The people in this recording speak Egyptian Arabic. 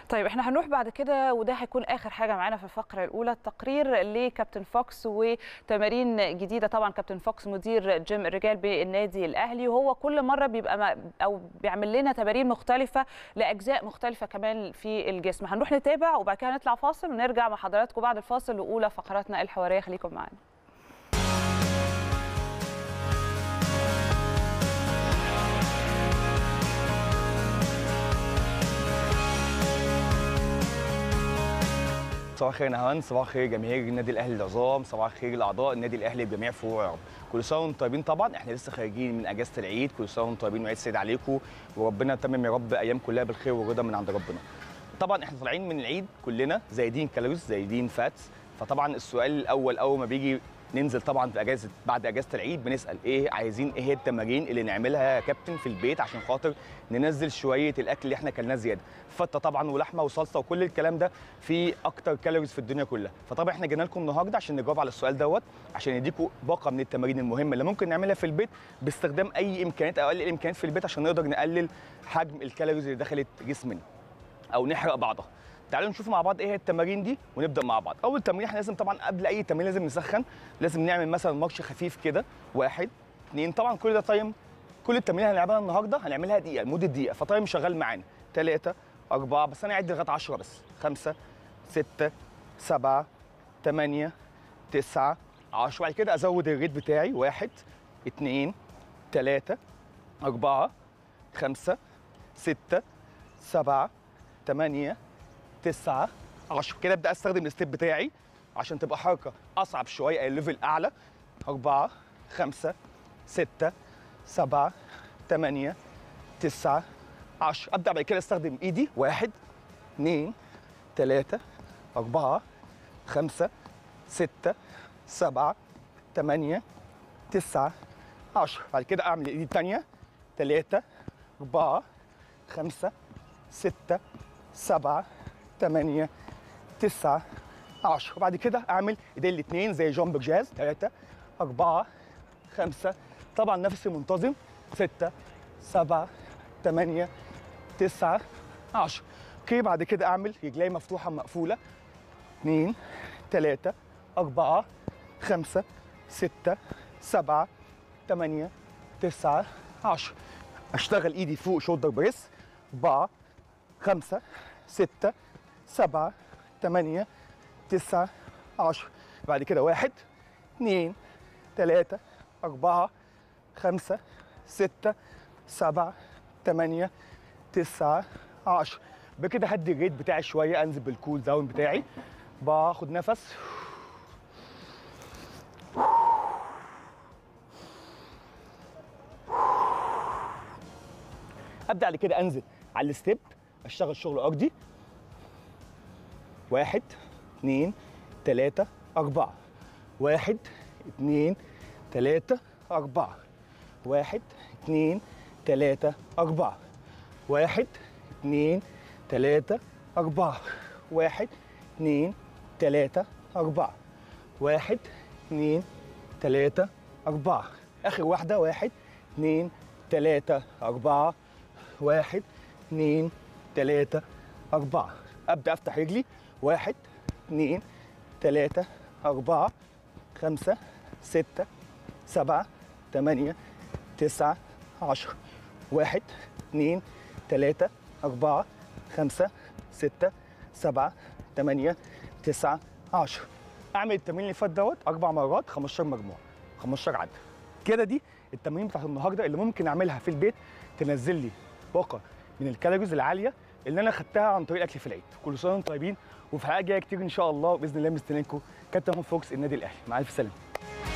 طيب احنا هنروح بعد كده وده هيكون اخر حاجه معانا في الفقره الاولى التقرير لكابتن فوكس وتمارين جديده طبعا كابتن فوكس مدير جيم الرجال بالنادي الاهلي وهو كل مره بيبقى ما او بيعمل لنا تمارين مختلفه لاجزاء مختلفه كمان في الجسم هنروح نتابع وبعد كده نطلع فاصل ونرجع مع حضراتكم بعد الفاصل لاولى فقراتنا الحواريه خليكم معانا صباح الخير نهان صباح الخير جماهير النادي الاهلي العظام صباح الخير لاعضاء النادي الاهلي بجميع فروعه يا رب كل سنه وانتم طيبين طبعا احنا لسه خارجين من اجازه العيد كل سنه وانتم طيبين وعيد سعيد عليكم وربنا يتمم يا رب ايام كلها بالخير والرضا من عند ربنا طبعا احنا طالعين من العيد كلنا زايدين كالوريز زايدين فاتس فطبعا السؤال الاول اول ما بيجي ننزل طبعا في اجازه بعد اجازه العيد بنسال ايه عايزين ايه هي التمارين اللي نعملها يا كابتن في البيت عشان خاطر ننزل شويه الاكل اللي احنا كلناه زياده فته طبعا ولحمه وصلصه وكل الكلام ده في اكتر كالوريز في الدنيا كلها فطبعا احنا جينا لكم النهارده عشان نجاوب على السؤال دوت عشان نديكم باقه من التمارين المهمه اللي ممكن نعملها في البيت باستخدام اي امكانيات او اقل الامكانيات في البيت عشان نقدر نقلل حجم الكالوريز اللي دخلت جسمنا او نحرق بعضها تعالوا نشوف مع بعض ايه هي التمارين دي ونبدا مع بعض اول تمرين احنا لازم طبعا قبل اي تمرين لازم نسخن لازم نعمل مثلا مارش خفيف كده واحد اثنين طبعا كل ده تايم كل التمارين اللي هنلعبها النهارده هنعملها دقيقه لمده دقيقه فتايم شغال معانا ثلاثة أربعة بس أنا أعد لغاية 10 بس خمسة ستة سبعة ثمانية تسعة 10 بعد كده أزود الريت بتاعي واحد اثنين ثلاثة أربعة خمسة ستة سبعة ثمانية تسعة 10 كده ابدا استخدم الستيب بتاعي عشان تبقى حركه اصعب شويه اي ليفل اعلى 4 5 6 7 8 9 10 ابدا بعد كده استخدم ايدي 1 2 3 4 5 6 7 8 9 10 بعد كده اعمل الايد الثانيه 3 4 5 6 7 8 9 10 وبعد كده اعمل ايدين الاثنين زي جامب جاز 3 4 5 طبعا نفسي منتظم 6 7 8 9 10 اوكي بعد كده اعمل رجلي مفتوحه مقفوله 2 3 4 5 6 7 8 9 10 اشتغل ايدي فوق شولدر بريس 4 5 6 سبعة ثمانية تسعة عشرة بعد كده واحد اثنين ثلاثة أربعة خمسة ستة سبعة ثمانية تسعة عشرة بكده هدي الريت بتاعي شوية أنزل بالكول داون بتاعي باخد نفس ابدا على كده انزل على الستيب اشتغل شغل ارضي واحد اثنين ثلاثة أربعة واحد اثنين ثلاثة أربعة واحد اثنين ثلاثة أربعة واحد اثنين ثلاثة أربعة واحد اثنين ثلاثة أربعة واحد اثنين ثلاثة أربعة آخر واحدة واحد اثنين ثلاثة أربعة واحد اثنين ثلاثة أربعة أبدأ أفتح رجلي واحد اثنين ثلاثة أربعة خمسة ستة سبعة ثمانية تسعة عشرة واحد اثنين ثلاثة أربعة خمسة ستة سبعة ثمانية تسعة عشرة أعمل التمرين اللي فات دوت أربع مرات 15 مجموعة 15 عدة كده دي التمرين بتاعت النهارده اللي ممكن أعملها في البيت تنزل لي باقة من الكالوريز العالية اللي انا خدتها عن طريق الاكل في العيد كل سنه وانتم طيبين وفي حلقات جايه كتير ان شاء الله باذن الله مستنيكم كابتن فوكس النادي الاهلي مع الف سلامه